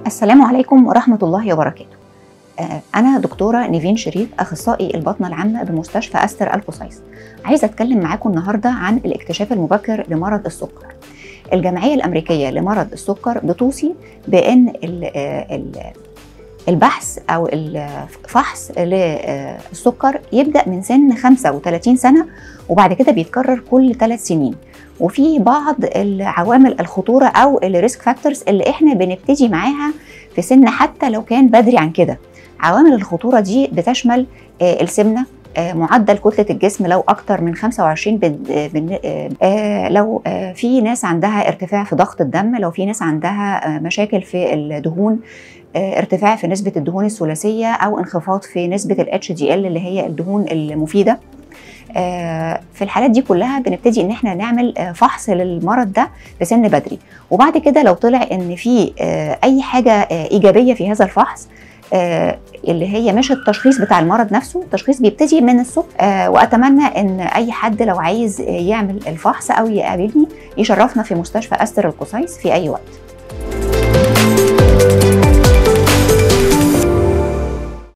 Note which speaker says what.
Speaker 1: السلام عليكم ورحمة الله وبركاته آه، أنا دكتورة نيفين شريف أخصائي البطنة العامة بمستشفى أستر القصيص عايزة أتكلم معاكم النهاردة عن الاكتشاف المبكر لمرض السكر الجمعية الأمريكية لمرض السكر بتوصي بأن ال- آه، ال- البحث أو الفحص للسكر يبدأ من سن 35 سنة وبعد كده بيتكرر كل ثلاث سنين وفي بعض العوامل الخطورة أو الريسك فاكتورز اللي احنا بنبتدي معاها في سن حتى لو كان بدري عن كده عوامل الخطورة دي بتشمل آه، السمنة آه، معدل كتلة الجسم لو أكتر من 25 بن- آه، بن- آه، آه، لو آه، في ناس عندها ارتفاع في ضغط الدم لو في ناس عندها آه، مشاكل في الدهون آه، ارتفاع في نسبة الدهون الثلاثية أو انخفاض في نسبة ال HDL اللي هي الدهون المفيدة آه، في الحالات دي كلها بنبتدي ان احنا نعمل آه، فحص للمرض ده في سن بدري وبعد كده لو طلع ان في آه، اي حاجه آه، ايجابيه في هذا الفحص آه، اللي هي مش التشخيص بتاع المرض نفسه التشخيص بيبتدي من الصبح آه، واتمنى ان اي حد لو عايز آه، يعمل الفحص او يقابلني يشرفنا في مستشفى استر القصيص في اي وقت